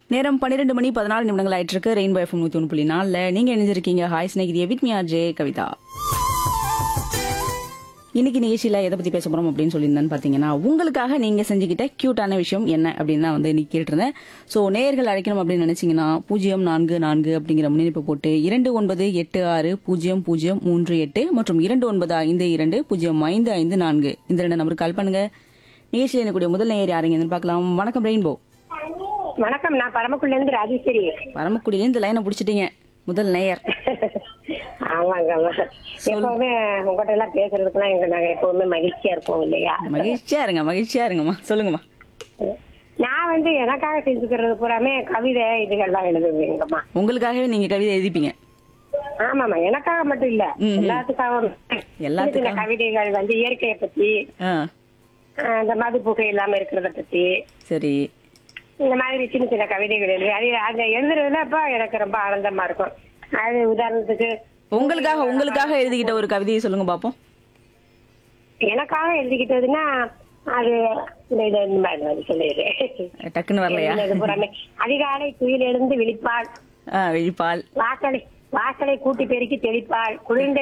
நேரம் பன்னிரெண்டு மணி பதினாலு நிமிடங்கள் ஆயிட்டு இருக்கு ரெயின்போ எஃப்எம் நூத்தி ஒன்று புள்ளி நாலுல நீங்க இணைஞ்சிருக்கீங்க ஹாய் ஸ்நேகிதிய வித் மியா ஜே கவிதா இன்னைக்கு நிகழ்ச்சியில எதை பத்தி பேச போறோம் அப்படின்னு சொல்லியிருந்தேன்னு பாத்தீங்கன்னா உங்களுக்காக நீங்க செஞ்சுக்கிட்ட கியூட்டான விஷயம் என்ன அப்படின்னு தான் வந்து இன்னைக்கு கேட்டிருந்தேன் சோ நேயர்கள் அழைக்கணும் அப்படின்னு நினைச்சீங்கன்னா பூஜ்ஜியம் நான்கு நான்கு அப்படிங்கிற முன்னிணைப்பு போட்டு இரண்டு ஒன்பது எட்டு ஆறு பூஜ்ஜியம் பூஜ்ஜியம் மூன்று எட்டு மற்றும் இரண்டு ஒன்பது ஐந்து இரண்டு பூஜ்ஜியம் ஐந்து ஐந்து நான்கு இந்த ரெண்டு நம்பருக்கு கால் பண்ணுங்க நிகழ்ச்சியில் இருக்கக்கூடிய முதல் நேயர் யாருங்க பார்க்கலாம் வணக்கம் ரெயின்போ வணக்கம் நான் பரமக்குள்ள இருந்து ராஜேஸ்வரி பரமக்குடியில இந்த லைனை பிடிச்சிட்டீங்க முதல் நேயர் ஆமாங்க ஆமாங்க. எப்பவுமே உங்ககிட்ட எல்லாம் பேசுறதுக்குலாம் எங்க நாங்க எப்பவுமே மகிழ்ச்சியா இருப்போம் இல்லையா மகிழ்ச்சியா இருங்க மகிழ்ச்சியா இருங்கம்மா சொல்லுங்கம்மா நான் வந்து எனக்காக செஞ்சுக்கிறது பூராமே கவிதை இதுகள்லாம் எழுதுவேங்கம்மா உங்களுக்காகவே நீங்க கவிதை எழுதிப்பீங்க ஆமாமா எனக்காக மட்டும் இல்ல ம். எல்லாத்துக்காகவும் சின்ன சின்ன எல்லாத்துக்காகவும். கவிதைகள் வந்து இயற்கையை பத்தி ஆ ஆஹ் இந்த மது புகை இல்லாம இருக்கிறத பத்தி சரி இந்த மாதிரி சின்ன சின்ன கவிதைகள் எழுதி அது அந்த எழுதுறதுல அப்ப எனக்கு ரொம்ப ஆனந்தமா இருக்கும் அது உதாரணத்துக்கு உங்களுக்காக உங்களுக்காக எழுதிக்கிட்ட ஒரு கவிதையை சொல்லுங்க பாப்போம் எனக்காக எழுதிக்கிட்டதுன்னா அது இந்த இது இந்த மாதிரி வந்து சொல்லிடுறேன் டக்குன்னு வரலையா எழுதினது பூராமே அதிகாலை துயில் எழுந்து விழிப்பாள் ஆ விழிப்பால் வாசலை வாசலை கூட்டி பெருக்கி தெளிப்பாள் குளிர்ந்த